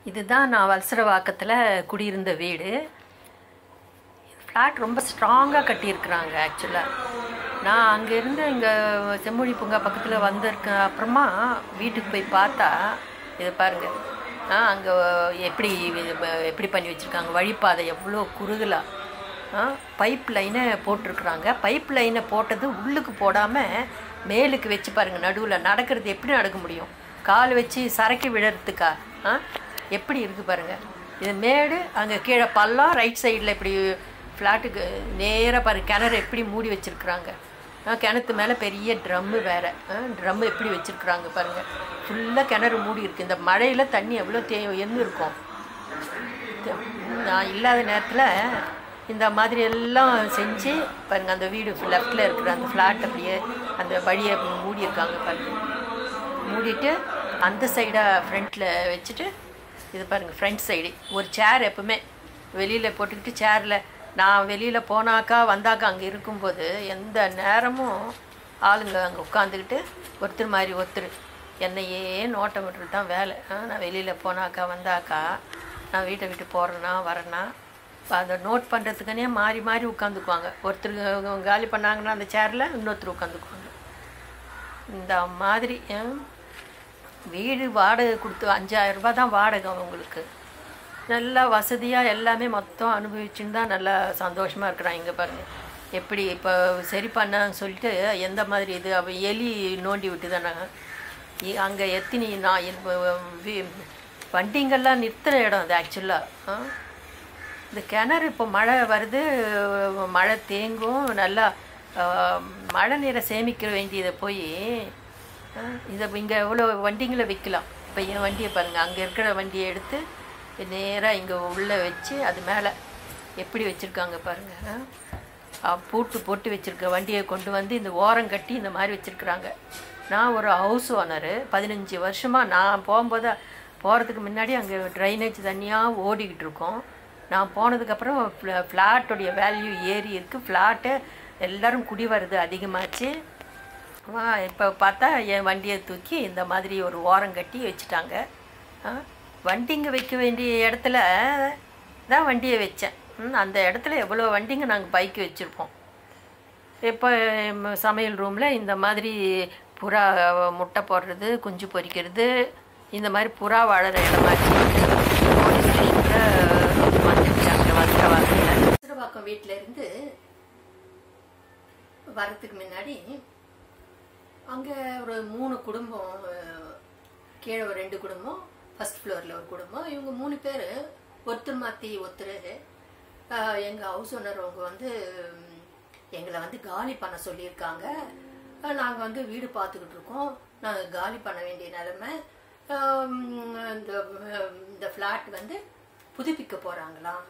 இதுதான் நான் வல்சரவாக்கத்தில் குடியிருந்த வீடு ஃப்ளாட் ரொம்ப ஸ்ட்ராங்காக கட்டியிருக்கிறாங்க ஆக்சுவலாக நான் அங்கேருந்து இங்கே செம்மொழி பூங்கா பக்கத்தில் வந்திருக்க அப்புறமா வீட்டுக்கு போய் பார்த்தா இதை பாருங்கள் ஆ அங்கே எப்படி இது ப- எப்படி பண்ணி வச்சுருக்காங்க வழிப்பாதை எவ்வளோ குறுகலாக ஆ பைப் லைனை போட்டிருக்குறாங்க பைப் லைனை போட்டது உள்ளுக்கு போடாமல் மேலுக்கு வச்சு பாருங்கள் நடுவில் நடக்கிறது எப்படி நடக்க முடியும் கால் வச்சு சரக்கி விழறதுக்கா ஆ எப்படி இருக்குது பாருங்கள் இது மேடு அங்கே கீழே பள்ளம் ரைட் சைடில் இப்படி ஃப்ளாட்டுக்கு நேராக பாரு கிணறு எப்படி மூடி வச்சுருக்குறாங்க கிணத்து மேலே பெரிய ட்ரம்மு வேறு ட்ரம்மு எப்படி வச்சுருக்குறாங்க பாருங்கள் ஃபுல்லாக கிணறு மூடி இருக்குது இந்த மழையில் தண்ணி எவ்வளோ தே எந்து இருக்கும் நான் இல்லாத நேரத்தில் இந்த மாதிரி எல்லாம் செஞ்சு பாருங்கள் அந்த வீடு லெஃப்டில் இருக்கிற அந்த ஃப்ளாட் அப்படியே அந்த வழியை மூடியிருக்காங்க பாருங்க மூடிட்டு அந்த சைடாக ஃப்ரண்ட்டில் வச்சுட்டு இது பாருங்கள் ஃப்ரண்ட் சைடு ஒரு சேர் எப்பவுமே வெளியில் போட்டுக்கிட்டு சேரில் நான் வெளியில் போனாக்கா வந்தாக்கா அங்கே இருக்கும்போது எந்த நேரமும் ஆளுங்க அங்கே உட்காந்துக்கிட்டு ஒருத்தர் மாதிரி ஒருத்தர் என்னையே நோட்டம் விட்டுறது தான் வேலை ஆ, நான் வெளியில் போனாக்கா வந்தாக்கா நான் வீட்டை விட்டு போகிறேன்னா வரேன்னா இப்போ அதை நோட் பண்ணுறதுக்குனே மாறி மாறி உட்காந்துக்குவாங்க ஒருத்தர் காலி பண்ணாங்கன்னா அந்த சேரில் இன்னொருத்தர் உட்காந்துக்குவாங்க இந்த மாதிரி ஹம், வீடு வாடகை கொடுத்து அஞ்சாயிரம் ரூபாய் தான் வாடகை அவங்களுக்கு நல்லா வசதியாக எல்லாமே மொத்தம் அனுபவிச்சுன்னு தான் நல்லா சந்தோஷமாக இருக்கிறாங்க இங்கே பாருங்கள் எப்படி இப்போ சரி பண்ணான்னு சொல்லிட்டு எந்த மாதிரி இது அவ எலி நோண்டி விட்டு தானே அங்கே எத்தினி நான் இப்ப வி- வண்டிங்கெல்லாம் நிறுத்துகிற இடம் அது ஆக்சுவலாக இந்த கிணறு இப்போ மழை வருது மழை தேங்கும் நல்லா ஆஹ், மழை நீரை சேமிக்க வேண்டியதை போய் இதை இங்கே எவ்வளோ வண்டிங்களை விற்கலாம் இப்போ என் வண்டியை பாருங்கள் அங்கே இருக்கிற வண்டியை எடுத்து நேராக இங்கே உள்ளே வச்சு அது மேலே எப்படி வச்சுருக்காங்க பாருங்கள் பூட்டு போட்டு வச்சுருக்க வண்டியை கொண்டு வந்து இந்த ஓரம் கட்டி இந்த மாதிரி வச்சுருக்குறாங்க நான் ஒரு ஹவுஸ் ஓனரு பதினஞ்சு வருஷமாக நான் போகும்போது போகிறதுக்கு முன்னாடி அங்கே ட்ரைனேஜ் தண்ணியாக ஓடிக்கிட்டு இருக்கோம் நான் போனதுக்கப்புறம் ஃப்ளாட்டோடைய வேல்யூ ஏறி இருக்குது ஃப்ளாட்டு எல்லோரும் குடி வருது அதிகமாச்சு வா இப்போ பார்த்தா என் வண்டியை தூக்கி இந்த மாதிரி ஒரு ஓரம் கட்டி வச்சுட்டாங்க ஆ, வண்டிங்க வைக்க வேண்டிய இடத்துல தான் வண்டியை வச்சேன் ம், அந்த இடத்துல எவ்வளோ வண்டிங்க நாங்கள் பைக்கு வச்சுருப்போம் இப்போ ம், சமையல் ரூமில் இந்த மாதிரி புறா முட்டை போடுறது குஞ்சு பொரிக்கிறது இந்த மாதிரி புறா வாழற இடமாச்சு வந்துருச்சாங்க வஸ்திரவாக்கம் வஸ்திரவாக்கம் வீட்டில் இருந்து வரத்துக்கு முன்னாடி அங்கே ஒரு மூணு குடும்பம் அஹ், கீழே ஒரு ரெண்டு குடும்பம் ஃபர்ஸ்ட் ஃப்ளோரில் ஒரு குடும்பம் இவங்க மூணு பேர் ஒருத்தர் மாற்றி ஒருத்தர் எங்கள் ஹவுஸ் ஓனர் அவங்க வந்து ம், எங்களை வந்து காலி பண்ண சொல்லியிருக்காங்க நாங்கள் வந்து வீடு பார்த்துக்கிட்டு இருக்கோம் நாங்கள் காலி பண்ண வேண்டிய நிலைமை ஆம், இந்த இந்த ஃப்ளாட் வந்து புதுப்பிக்க போகிறாங்களாம்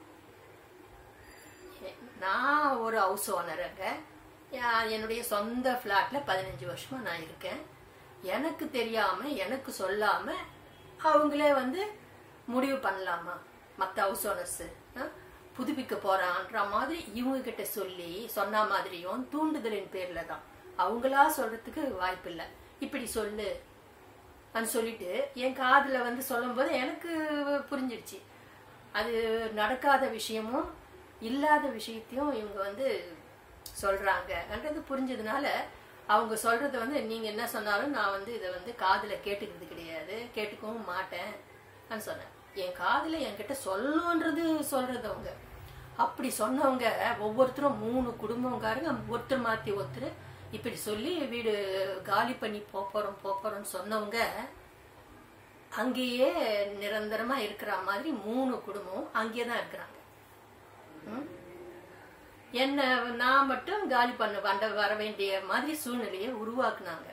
நான் ஒரு ஹவுஸ் ஓனருங்க என்னுடைய சொந்த ஃப்ளாட்டில் பதினஞ்சு வருஷமாக நான் இருக்கேன் எனக்கு தெரியாமல் எனக்கு சொல்லாமல் அவங்களே வந்து முடிவு பண்ணலாமா மற்ற ஹவுஸ் ஓனர்ஸு புதுப்பிக்க போகிறான்ற மாதிரி இவங்க கிட்ட சொல்லி சொன்ன மாதிரியும் தூண்டுதலின் பேரில் தான் அவங்களா சொல்கிறதுக்கு வாய்ப்பில்லை இப்படி சொல்லு అని சொல்லிட்டு என் காதில் வந்து சொல்லும்போது எனக்கு புரிஞ்சிடுச்சு அது நடக்காத விஷயமும் இல்லாத விஷயத்தையும் இவங்க வந்து சொல்கிறாங்கன்றது புரிஞ்சதுனால அவங்க சொல்கிறத வந்து நீங்கள் என்ன சொன்னாலும் நான் வந்து இதை வந்து காதில் கேட்டுக்கிறது கிடையாது கேட்டுக்கவும் மாட்டேன் நான் சொன்னேன் என் காதில் என்கிட்ட சொல்லணுன்றது சொல்கிறது அவங்க அப்படி சொன்னவங்க ஒவ்வொருத்தரும் மூணு குடும்பங்காரங்க ஒருத்தர் மாற்றி ஒருத்தர் இப்படி சொல்லி வீடு காலி பண்ணி போகிறோம் போகிறோம்னு சொன்னவங்க அங்கேயே நிரந்தரமா இருக்கிற மாதிரி மூணு குடும்பம் அங்கேயே தான் இருக்கிறாங்க ம்? என்ன நான் மட்டும் காலி பண்ண வந்த வர வேண்டிய மாதிரி சூழ்நிலையை உருவாக்குனாங்க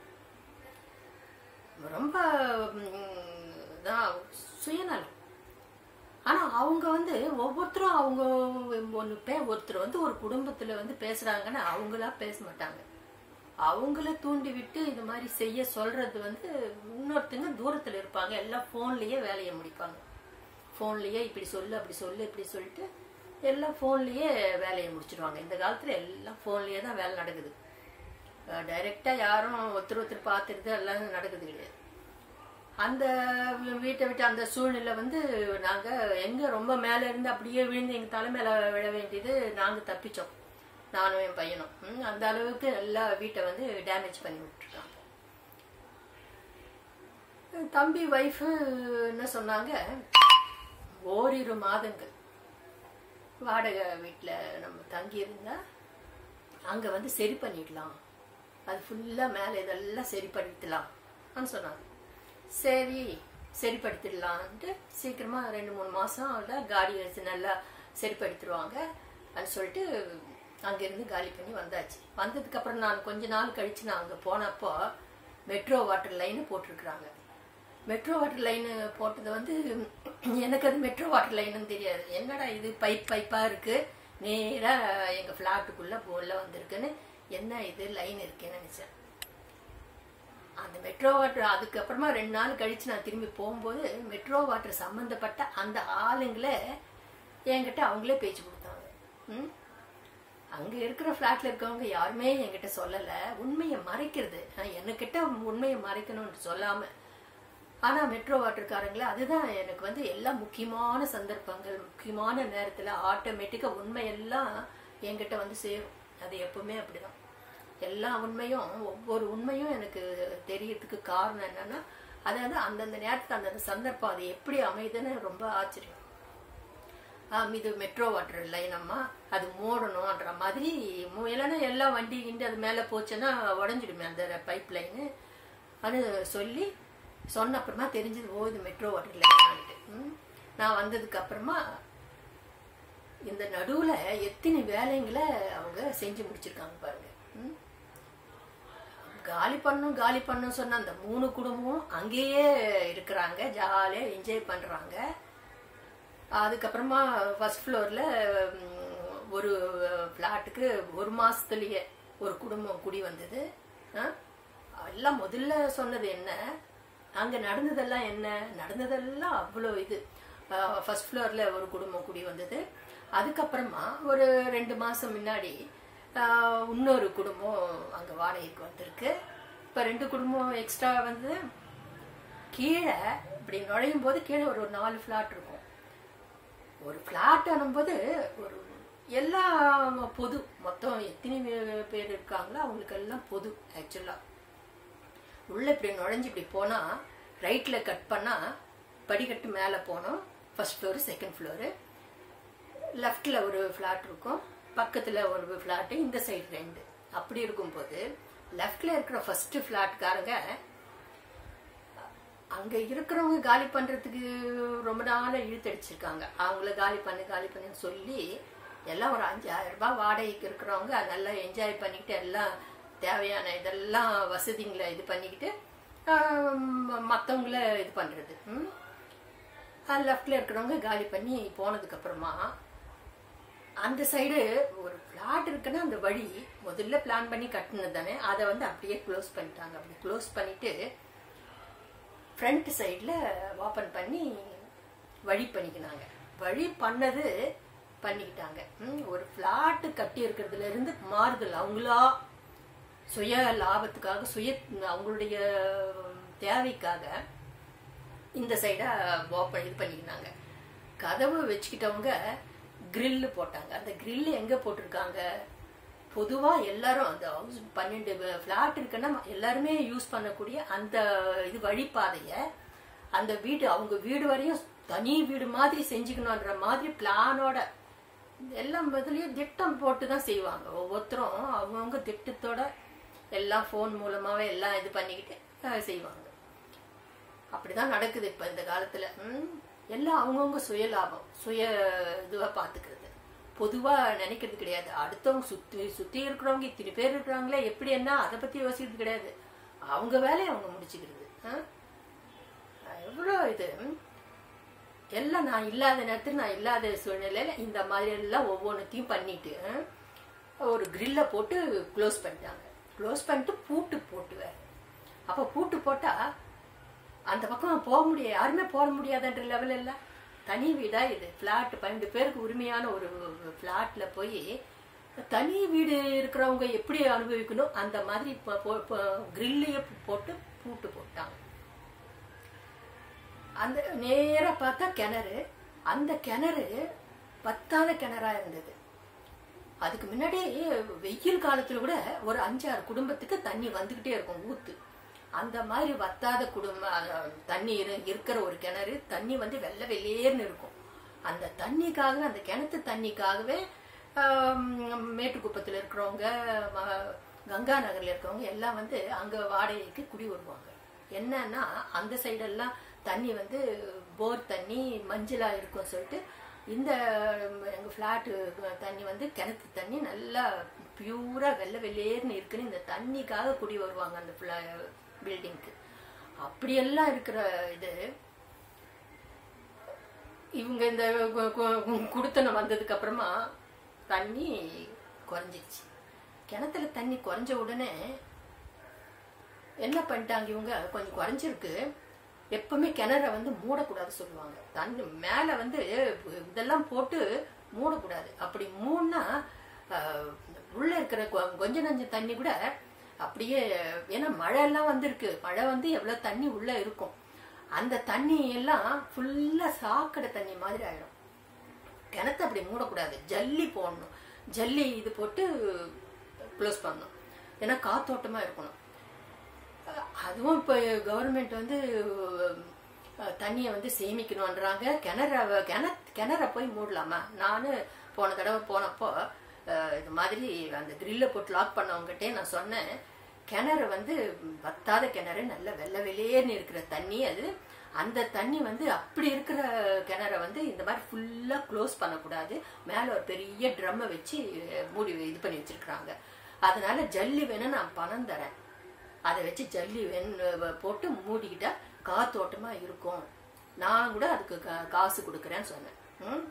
ரொம்ப ம், தான் சுயநலம் ஆனா அவங்க வந்து ஒவ்வொருத்தரும் அவங்க ஒன்று பே ஒருத்தர் வந்து ஒரு குடும்பத்துல வந்து பேசுறாங்கன்னா அவங்களா பேச மாட்டாங்க அவங்கள தூண்டி விட்டு இந்த மாதிரி செய்ய சொல்றது வந்து இன்னொருத்தங்க தூரத்துல இருப்பாங்க எல்லாம் ஃபோன்லயே வேலையை முடிப்பாங்க ஃபோன்லயே இப்படி சொல்லு அப்படி சொல்லு இப்படி சொல்லிட்டு எல்லாம் ஃபோன்லயே வேலையை முடிச்சிடுவாங்க இந்த காலத்துல எல்லாம் ஃபோன்லயே தான் வேலை நடக்குது டைரெக்டாக யாரும் ஒருத்தர் ஒருத்தர் பார்த்துறது எல்லாம் நடக்குது கிடையாது அந்த வீட்டை விட்டு அந்த சூழ்நிலை வந்து நாங்கள் எங்கே ரொம்ப மேலே இருந்து அப்படியே விழுந்து எங்கள் தலை மேலே விழ வேண்டியது நாங்கள் தப்பிச்சோம் நானும் என் பையனும் ம், அந்த அளவுக்கு நல்லா வீட்டை வந்து டேமேஜ் பண்ணி விட்டுருக்காங்க தம்பி ஒய்ஃபு என்ன சொன்னாங்க ஓரிரு மாதங்கள் வாடகை வீட்டில் நம்ம தங்கி இருந்தா அங்கே வந்து சரி பண்ணிடலாம் அது ஃபுல்லாக மேலே இதெல்லாம் சரிப்படுத்தலாம் சொன்னாங்க சரி சரிப்படுத்திடலான்ட்டு சீக்கிரமாக ரெண்டு மூணு மாதம் காடி வச்சு நல்லா சரிப்படுத்திடுவாங்க அப்படின்னு சொல்லிட்டு அங்கேருந்து காலி பண்ணி வந்தாச்சு வந்ததுக்கப்புறம் நான் கொஞ்ச நாள் கழித்து நான் அங்கே போனப்போ மெட்ரோ வாட்டர் லைனை போட்டிருக்கிறாங்க மெட்ரோ வாட்டர் லைன் போட்டது வந்து எனக்கு அது மெட்ரோ வாட்டர் லைனுன்னு தெரியாது என்னடா இது பைப் பைப்பாக இருக்கு நேராக எங்கள் ஃப்ளாட்டுக்குள்ளே போல வந்திருக்குன்னு என்ன இது லைன் இருக்கேன்னு நினச்சேன் அந்த மெட்ரோ வாட்டர் அதுக்கப்புறமா ரெண்டு நாள் கழிச்சு நான் திரும்பி போகும்போது மெட்ரோ வாட்டர் சம்மந்தப்பட்ட அந்த ஆளுங்களே என்கிட்ட அவங்களே பேச்சு கொடுத்தாங்க ம் அங்கே இருக்கிற ஃப்ளாட்டில் இருக்கவங்க யாருமே என்கிட்ட சொல்லலை உண்மையை மறைக்கிறது நான் என்கிட்ட உண்மையை மறைக்கணும்னு சொல்லாமல் ஆனால் மெட்ரோ வாட்டர்காரங்களே அதுதான் எனக்கு வந்து எல்லா முக்கியமான சந்தர்ப்பங்கள் முக்கியமான நேரத்தில் ஆட்டோமேட்டிக்காக உண்மையெல்லாம் என்கிட்ட வந்து சேரும் அது எப்பவுமே அப்படிதான் எல்லா உண்மையும் ஒவ்வொரு உண்மையும் எனக்கு தெரியறதுக்கு காரணம் என்னன்னா அதாவது அந்தந்த நேரத்தில் அந்தந்த சந்தர்ப்பம் அது எப்படி அமையுதுன்னு ரொம்ப ஆச்சரியம் ஆம், இது மெட்ரோ வாட்டர் லைன் அம்மா அது மூடணும்ன்ற மாதிரி மு- இல்லைன்னா எல்லா வண்டி கிண்டி அது மேலே போச்சுன்னா உடஞ்சிடுமே அந்த பைப் லைனு அது சொல்லி சொன்ன அப்புறமா தெரிஞ்சது ஓ இது மெட்ரோ வாட்டர் லைனான்ட்டு ம். நான் வந்ததுக்கு அப்புறமா இந்த நடுவில் எத்தனை வேலைங்களை அவங்க செஞ்சு முடிச்சிருக்காங்க பாருங்க ம். காலி பண்ணும் காலி பண்ணும் சொன்ன அந்த மூணு குடும்பமும் அங்கேயே இருக்கிறாங்க ஜாலியாக என்ஜாய் பண்ணுறாங்க அதுக்கப்புறமா ஃபர்ஸ்ட் ஃப்ளோரில் ஒரு ஃப்ளாட்டுக்கு ஒரு மாதத்துலேயே ஒரு குடும்பம் குடி வந்தது ஆ? எல்லாம் முதல்ல சொன்னது என்ன அங்கே நடந்ததெல்லாம் என்ன நடந்ததெல்லாம் அவ்வளோ இது ஃபர்ஸ்ட் ஃப்ளோரில் ஒரு குடும்பம் குடி வந்தது அதுக்கப்புறமா ஒரு ரெண்டு மாதம் முன்னாடி ஆ, இன்னொரு குடும்பம் அங்கே வாடகைக்கு வந்திருக்கு இப்போ ரெண்டு குடும்பம் எக்ஸ்ட்ரா வந்து கீழே இப்படி நுழையும் போது கீழே ஒரு ஒரு நாலு ஃப்ளாட் இருக்கும் ஒரு ஃப்ளாட் ஆனும்போது ஒரு எல்லாம் பொது மொத்தம் எத்தனை பே- பேர் இருக்காங்களோ அவங்களுக்கு எல்லாம் பொது ஆக்சுவலாக உள்ள இப்படி நுழைஞ்சு இப்படி போனால் ரைட்டில் கட் பண்ணால் படிக்கட்டு மேலே போனோம் ஃபர்ஸ்ட் ஃப்ளோரு செகண்ட் ஃப்ளோரு லெஃப்டில் ஒரு ஃப்ளாட் இருக்கும் பக்கத்தில் ஒரு ஃப்ளாட்டு இந்த சைடு ரெண்டு அப்படி இருக்கும்போது லெஃப்டில் இருக்கிற ஃபர்ஸ்ட் ஃப்ளாட்காரங்க அங்க இருக்கிறவங்க காலி பண்றதுக்கு ரொம்ப நாளா இழுத்தடிச்சிருக்காங்க அவங்கள காலி பண்ணு காலி பண்ணுன்னு சொல்லி எல்லாம் ஒரு அஞ்சாயிரம் ரூபாய் வாடகைக்கு இருக்கிறவங்க நல்லா என்ஜாய் பண்ணிக்கிட்டு எல்லாம் தேவையான இதெல்லாம் வசதிங்களை இது பண்ணிக்கிட்டு மற்றவங்கள இது பண்றது ம் லெஃப்டில் இருக்கிறவங்க காலி பண்ணி போனதுக்கு அப்புறமா அந்த சைடு ஒரு பிளாட் இருக்குன்னா அந்த வழி முதல்ல பிளான் பண்ணி கட்டினது தானே அதை வந்து அப்படியே க்ளோஸ் பண்ணிட்டாங்க அப்படி க்ளோஸ் பண்ணிட்டு ஃப்ரண்ட் சைடில் ஓப்பன் பண்ணி வழி பண்ணிக்கினாங்க வழி பண்ணது பண்ணிக்கிட்டாங்க ம், ஒரு ஃப்ளாட்டு கட்டி இருக்கிறதுல இருந்து மாறுதல் அவங்களா சுய லாபத்துக்காக சுய அவங்களுடைய தேவைக்காக இந்த சைடை ஓப்பன் இது பண்ணிக்கினாங்க கதவு வச்சுக்கிட்டவங்க grill போட்டாங்க அந்த grill எங்கே போட்டிருக்காங்க பொதுவாக எல்லாரும் அந்த ஹவுஸ் பன்னெண்டு ஃப்ளாட் இருக்குன்னா எல்லாருமே யூஸ் பண்ணக்கூடிய அந்த இது வழிப்பாதையை அந்த வீடு அவங்க வீடு வரையும் தனி வீடு மாதிரி செஞ்சுக்கணுன்ற மாதிரி பிளானோட எல்லாம் இதுலயும் திட்டம் போட்டு தான் செய்வாங்க ஒவ்வொருத்தரும் அவங்கவுங்க திட்டத்தோட எல்லாம் ஃபோன் மூலமாவே எல்லாம் இது பண்ணிக்கிட்டு அஹ், செய்வாங்க அப்படிதான் நடக்குது இப்ப இந்த காலத்துல ம், எல்லாம் அவங்கவுங்க சுய லாபம் சுய இதுவா பாத்துக்கிறது பொதுவா நினைக்கிறது கிடையாது அடுத்தவங்க சுத்தி சுத்தி இருக்கிறவங்க இத்தனை பேர் இருக்கிறாங்களே எப்படி என்ன அதை பத்தி யோசிக்கிறது கிடையாது அவங்க வேலையை அவங்க முடிச்சுக்கிறது ஆ? எவ்வளோ இது ம்? எல்லாம் நான் இல்லாத நேரத்தில் நான் இல்லாத சூழ்நிலையில இந்த மாதிரி எல்லாம் ஒவ்வொன்றுத்தையும் பண்ணிட்டு ஆ, ஒரு கிரில்லை போட்டு க்ளோஸ் பண்ணிட்டாங்க க்ளோஸ் பண்ணிட்டு பூட்டு போட்டு வேற அப்போ பூட்டு போட்டா அந்த பக்கம் போக முடியாது யாருமே போக முடியாதுன்ற லெவல் இல்லை தனி வீடா இது ஃப்ளாட் பன்னெண்டு பேருக்கு உரிமையான ஒரு ஃப்ளாட்ல போய் தனி வீடு இருக்கிறவங்க எப்படி அனுபவிக்கணும் அந்த மாதிரி கிரில்லையே போட்டு பூட்டு போட்டாங்க அந்த நேராக பார்த்தா கிணறு அந்த கிணறு பத்தாத கிணறா இருந்தது அதுக்கு முன்னாடி வெயில் காலத்துல கூட ஒரு அஞ்சாறு குடும்பத்துக்கு தண்ணி வந்துகிட்டே இருக்கும் ஊத்து அந்த மாதிரி வத்தாத குடும்பம் அஹ், தண்ணி இரு- இருக்கிற ஒரு கிணறு தண்ணி வந்து வெள்ளை வெள்ளேர்னு இருக்கும் அந்த தண்ணிக்காக அந்த கிணத்து தண்ணிக்காகவே ஆம், மேட்டுக்குப்பத்தில் இருக்கிறவங்க ம- கங்கா நகர்ல இருக்கிறவங்க எல்லாம் வந்து அங்க வாடகைக்கு குடி வருவாங்க என்னன்னா அந்த சைடெல்லாம் தண்ணி வந்து போர் தண்ணி மஞ்சளா இருக்கும் சொல்லிட்டு இந்த எங்க ஃப்ளாட்டு தண்ணி வந்து கிணத்து தண்ணி நல்லா பியூரா வெள்ளை வெள்ளேர்னு இருக்குன்னு இந்த தண்ணிக்காக குடி வருவாங்க அந்த பில்டிங்க்கு அப்படியெல்லாம் இருக்கிற இது இவங்க இந்த கு- கு- குடுத்தனம் வந்ததுக்கு அப்புறமா தண்ணி குறைஞ்சிருச்சு கிணத்துல தண்ணி குறைஞ்ச உடனே என்ன பண்ணிட்டாங்க இவங்க கொஞ்சம் குறைஞ்சிருக்கு எப்பவுமே கிணற வந்து மூடக்கூடாது சொல்லுவாங்க தண்ணி மேல வந்து இதெல்லாம் போட்டு மூடக்கூடாது அப்படி மூடினா ஆஹ், உள்ள இருக்கிற கொ- கொஞ்ச நஞ்ச தண்ணி கூட அப்படியே ஏன்னா மழை எல்லாம் வந்திருக்கு மழை வந்து எவ்வளவு தண்ணி உள்ள இருக்கும் அந்த தண்ணி எல்லாம் ஃபுல்லா சாக்கடை தண்ணி மாதிரி ஆயிடும் கிணத்த அப்படி மூடக்கூடாது ஜல்லி போடணும் ஜல்லி இது போட்டு க்ளோஸ் பண்ணணும் ஏன்னா காத்தோட்டமா இருக்கணும் அஹ் அதுவும் இப்போ கவர்மெண்ட் வந்து அஹ், தண்ணியை வந்து சேமிக்கணுன்றாங்க கிணற கிண கிணற போய் மூடலாமா நான் போன தடவை போனப்போ அஹ், இது மாதிரி அந்த கிரில்லை போட்டு லாக் பண்ணவங்ககிட்டே நான் சொன்னேன் கிணறு வந்து வத்தாத கிணறு நல்ல வெள்ளை வெளியேன்னு இருக்கிற தண்ணி அது அந்த தண்ணி வந்து அப்படி இருக்கிற கிணற வந்து இந்த மாதிரி ஃபுல்லா க்ளோஸ் பண்ணக்கூடாது மேல ஒரு பெரிய ட்ரம்மை வச்சு மூடி இது பண்ணி வச்சிருக்கிறாங்க அதனால ஜல்லி வேணா நான் பணம் தரேன் அதை வச்சு ஜல்லி வேணும் போட்டு மூடிக்கிட்டா காத்தோட்டமா இருக்கும் நான் கூட அதுக்கு கா- காசு கொடுக்குறேன்னு சொன்னேன் ம்?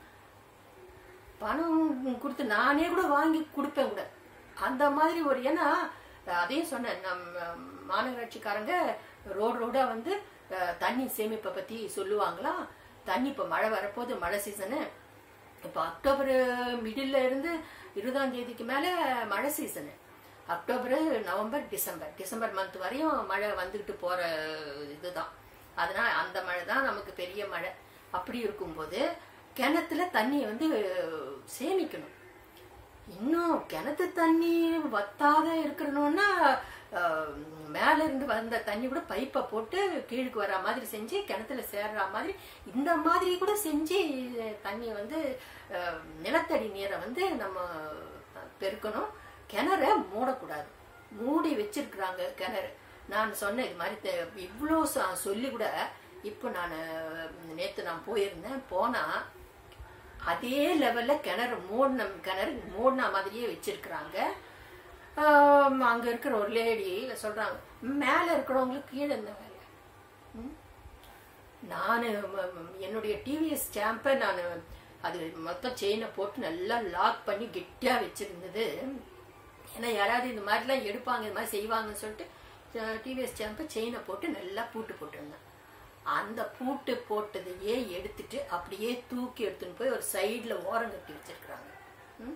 பணம் கொடுத்து நானே கூட வாங்கி கொடுப்பேன் கூட அந்த மாதிரி ஒரு ஏன்னா அதையும் சொன்னேன் நம்ம மாநகராட்சிக்காரங்க ரோடு ரோடா வந்து அஹ், தண்ணி சேமிப்பை பத்தி சொல்லுவாங்களாம் தண்ணி இப்ப மழை வரப்போகுது மழை சீசனு இப்போ அக்டோபர் மிடில் இருந்து இருபதாம் தேதிக்கு மேல மழை season October November December December month வரையும் மழை வந்துகிட்டு போற இதுதான் அதனால அந்த மழை தான் நமக்கு பெரிய மழை அப்படி இருக்கும்போது கிணத்துல தண்ணியை வந்து சேமிக்கணும் இன்னும் கிணத்து தண்ணி வத்தாத இருக்கணும்னா அஹ், மேல இருந்து வந்த தண்ணி கூட பைப்பை போட்டு கீழுக்கு வர மாதிரி செஞ்சு கிணத்துல சேர்ற மாதிரி இந்த மாதிரி கூட செஞ்சு தண்ணியை வந்து அஹ், நிலத்தடி நீரை வந்து நம்ம பெருக்கணும் கிணற மூடக்கூடாது மூடி வச்சிருக்கிறாங்க கிணறு நான் சொன்னேன் இது மாதிரி தெ- இவ்வளோ சொ- சொல்லி கூட இப்போ நான் நேத்து நான் போயிருந்தேன் போனா அதே லெவல்ல கிணறு மூடின கிணறு மூடின மாதிரியே வச்சிருக்கிறாங்க ஆம், அங்க இருக்கிற ஒரு லேடி சொல்றாங்க மேல இருக்கிறவங்களுக்கு கீழே இந்த வேலை ம்? நானு ம- ம- என்னுடைய டிவிஎஸ் ஸ்டாம்பை நான் அது மொத்தம் செயினை போட்டு நல்லா லாக் பண்ணி கெட்டியா வச்சிருந்தது ஏன்னா யாராவது இந்த மாதிரிலாம் எடுப்பாங்க இந்த மாதிரி செய்வாங்கன்னு சொல்லிட்டு டிவிஎஸ் ஸ்டாம்பை செயினை போட்டு நல்லா பூட்டு போட்டிருந்தேன் அந்த பூட்டு போட்டதையே எடுத்துட்டு அப்படியே தூக்கி எடுத்துன்னு போய் ஒரு சைடுல ஓரம் கட்டி வச்சிருக்கிறாங்க ம்?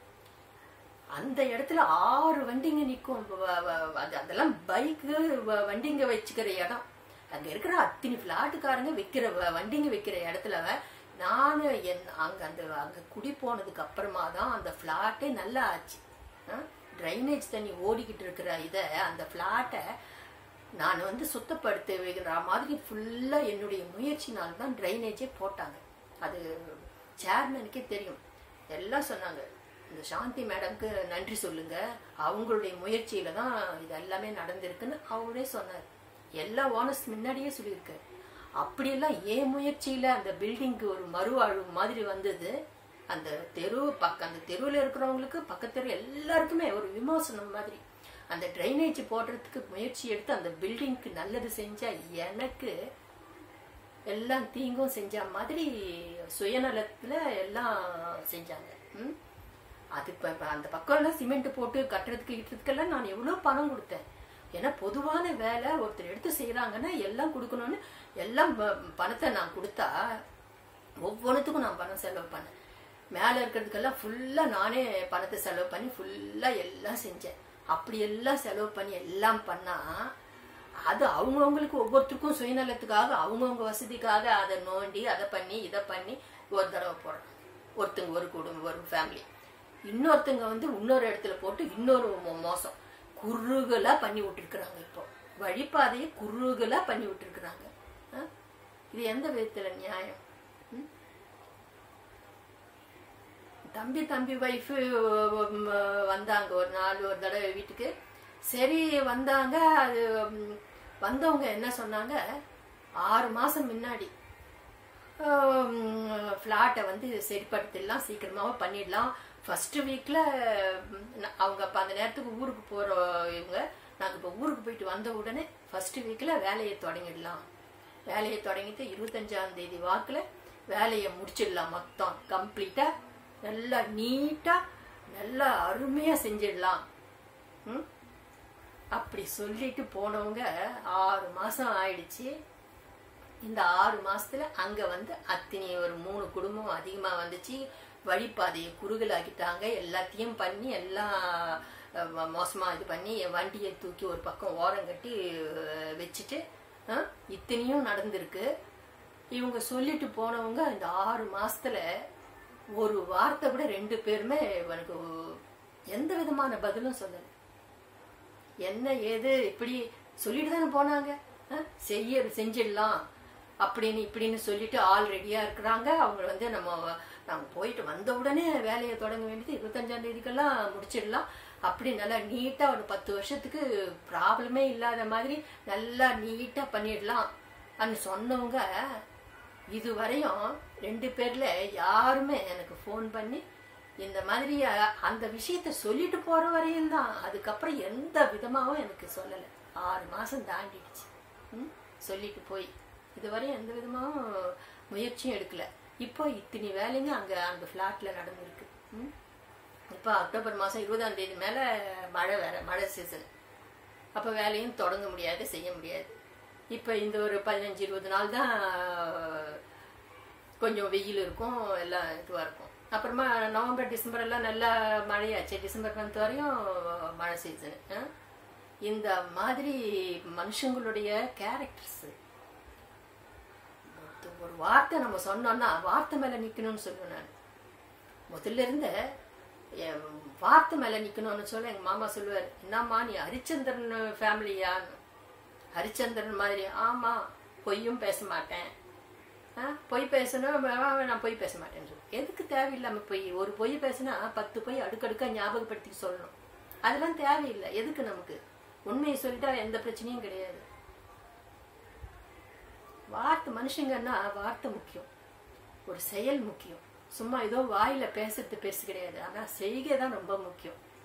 அந்த இடத்துல ஆறு வண்டிங்க நிற்கும் அது அதெல்லாம் பைக்கு வண்டிங்க வச்சுக்கிற இடம் அங்க இருக்கிற அத்தனை பிளாட்டுக்காரங்க விற்கிற வ- வண்டிங்க விற்கிற இடத்துல நான் என் அங்க அந்த அங்க குடி போனதுக்கு அப்புறமா தான் அந்த ஃப்ளாட்டே நல்லா ஆச்சு ட்ரைனேஜ் தண்ணி ஓடிக்கிட்டு இருக்கிற இதை அந்த ஃப்ளாட்டை நான் வந்து சுத்தப்படுத்த வைக்கிற மாதிரி ஃபுல்லா என்னுடைய முயற்சினால தான் ட்ரைனேஜே போட்டாங்க அது சேர்மனுக்கே தெரியும் எல்லாம் சொன்னாங்க இந்த சாந்தி மேடம்க்கு நன்றி சொல்லுங்க அவங்களுடைய முயற்சியில தான் இது எல்லாமே நடந்திருக்குன்னு அவரே சொன்னார் எல்லா ஓனர்ஸ் முன்னாடியே சொல்லியிருக்காரு அப்படியெல்லாம் ஏன் முயற்சியில அந்த பில்டிங்க்கு ஒரு மறுவாழ்வு மாதிரி வந்தது அந்த தெரு பக்க அந்த தெருவில் இருக்கிறவங்களுக்கு பக்கத்து தெரு எல்லாருக்குமே ஒரு விமர்சனம் மாதிரி அந்த ட்ரைனேஜ் போடுறதுக்கு முயற்சி எடுத்து அந்த பில்டிங்க்கு நல்லது செஞ்சா எனக்கு எல்லாம் தீங்கும் செஞ்ச மாதிரி சுயநலத்துல எல்லாம் செஞ்சாங்க ம்? அது இப்ப இப்ப அந்த பக்கம் எல்லாம் சிமெண்ட் போட்டு கட்டுறதுக்கு இட்டுறதுக்கெல்லாம் நான் எவ்வளவு பணம் கொடுத்தேன் ஏன்னா பொதுவான வேலை ஒருத்தர் எடுத்து செய்யறாங்கன்னா எல்லாம் கொடுக்கணும்னு எல்லாம் ப- பணத்தை நான் கொடுத்தா ஒவ்வொன்றுத்துக்கும் நான் பணம் செலவு பண்ணேன் மேலே இருக்கிறதுக்கெல்லாம் ஃபுல்லாக நானே பணத்தை செலவு பண்ணி ஃபுல்லாக எல்லாம் செஞ்சேன் அப்படி எல்லாம் செலவு பண்ணி எல்லாம் பண்ணா அது அவங்கவுங்களுக்கு ஒவ்வொருத்தருக்கும் சுயநலத்துக்காக அவங்கவுங்க வசதிக்காக அதை நோண்டி அதை பண்ணி இதை பண்ணி ஒரு தடவை போடுறாங்க ஒருத்தங்க ஒரு குடும்பம் ஒரு ஃபேமிலி இன்னொருத்தங்க வந்து இன்னொரு இடத்துல போட்டு இன்னொரு மோ- மோசம் குறுகலா பண்ணி விட்டுருக்குறாங்க இப்போ வழிபாதையை குறுகலா பண்ணி விட்டுருக்குறாங்க ஆ? இது எந்த விதத்துல நியாயம் ம்? தம்பி தம்பி ஒய்ஃபு வந்தாங்க ஒரு நாள் ஒரு தடவை வீட்டுக்கு சரி வந்தாங்க அது ம், வந்தவங்க என்ன சொன்னாங்க ஆறு மாசம் முன்னாடி ஃப்ளாட்டை வந்து சரிப்படுத்திடலாம் சீக்கிரமாவே பண்ணிடலாம் ஃபர்ஸ்ட் வீக்கில் அவங்க அப்போ அந்த நேரத்துக்கு ஊருக்கு போகிற இவங்க நாங்கள் இப்போ ஊருக்கு போயிட்டு வந்த உடனே ஃபர்ஸ்ட் வீக்கில் வேலையை தொடங்கிடலாம் வேலையை தொடங்கிட்டு இருபத்தஞ்சாம் தேதி வாக்கில் வேலையை முடிச்சிடலாம் மொத்தம் கம்ப்ளீட்டாக நல்லா நீட்டாக நல்லா அருமையாக செஞ்சிடலாம் ம் அப்படி சொல்லிட்டு போனவங்க ஆறு மாசம் ஆயிடுச்சு இந்த ஆறு மாசத்துல அங்க வந்து அத்தனை ஒரு மூணு குடும்பம் அதிகமா வந்துச்சு வழிபாதையை குறுகலாக்கிட்டாங்க எல்லாத்தையும் பண்ணி எல்லாம் அஹ், மோ- மோசமா இது பண்ணி என் வண்டியை தூக்கி ஒரு பக்கம் ஓரம் கட்டி அஹ், வச்சுட்டு அஹ், இத்தனையும் நடந்திருக்கு இவங்க சொல்லிட்டு போனவங்க இந்த ஆறு மாசத்துல ஒரு வார்த்தை கூட ரெண்டு பேருமே எனக்கு எந்த விதமான பதிலும் சொல்லலை என்ன ஏது இப்படி சொல்லிட்டு தானே போனாங்க அஹ், செய்ய செஞ்சிடலாம் அப்படின்னு இப்படின்னு சொல்லிட்டு ஆள் ரெடியா இருக்கிறாங்க அவங்க வந்து நம்ம நாங்க போயிட்டு வந்த உடனே வேலையை தொடங்க வேண்டியது இருபத்தஞ்சாம் தேதிக்கெல்லாம் முடிச்சிடலாம் அப்படி நல்லா நீட்டா ஒரு பத்து வருஷத்துக்கு ப்ராப்ளமே இல்லாத மாதிரி நல்லா நீட்டா பண்ணிடலாம் அன்னு சொன்னவங்க இதுவரையும் ரெண்டு பேர்ல யாருமே எனக்கு ஃபோன் பண்ணி இந்த மாதிரி அ- அந்த விஷயத்த சொல்லிட்டு போற வரையும் தான் அதுக்கப்புறம் எந்த விதமாவும் எனக்கு சொல்லலை ஆறு மாசம் தாண்டிடுச்சு ம்? சொல்லிட்டு போய் இதுவரையும் எந்த விதமாவும் முயற்சியும் எடுக்கல இப்போ இத்தனை வேலைங்க அங்க அந்த ஃப்ளாட்ல நடந்திருக்கு ம்? இப்போ அக்டோபர் மாசம் இருபதாம் தேதி மேல மழை வேற மழை சீசன் அப்ப வேலையும் தொடங்க முடியாது செய்ய முடியாது இப்போ இந்த ஒரு பதினஞ்சு இருபது நாள் தான் கொஞ்சம் வெயில் இருக்கும் எல்லாம் இதுவாக இருக்கும் அப்புறமா நவம்பர் டிசம்பர் எல்லாம் நல்லா மழையாச்சு டிசம்பர் மந்த் வரையும் மழை சீசனு இந்த மாதிரி மனுஷங்களுடைய கேரக்டர்ஸ் ஒரு வார்த்தை நம்ம சொன்னோம்னா வார்த்தை மேல நிக்கணும்னு சொல்லுவேன் நான் முதல்ல இருந்த என் வார்த்தை மேல நிக்கணும்னு சொல்ல எங்க மாமா சொல்லுவார் என்னம்மா நீ ஹரிச்சந்திரன் ஃபேமிலியான்னு ஹரிச்சந்திரன் மாதிரி ஆமா பொய்யும் பேச மாட்டேன் ஆ, பொய் பேசணும் ஆ, நான் பொய் பேச மாட்டேன்னு சொல்லு. எதுக்கு தேவையில்லாம பொய் ஒரு பொய் பேசினா பத்து பொய் அடுக்கடுக்கா ஞாபகப்படுத்தி சொல்லணும் அதெல்லாம் தேவையில்லை எதுக்கு நமக்கு உண்மையை சொல்லிட்டா எந்த பிரச்சனையும் கிடையாது வார்த்தை மனுஷங்கன்னா வார்த்தை முக்கியம் ஒரு செயல் முக்கியம் சும்மா ஏதோ வாயில பேசுறது பெருசு கிடையாது ஆனா செய்கை தான் ரொம்ப முக்கியம்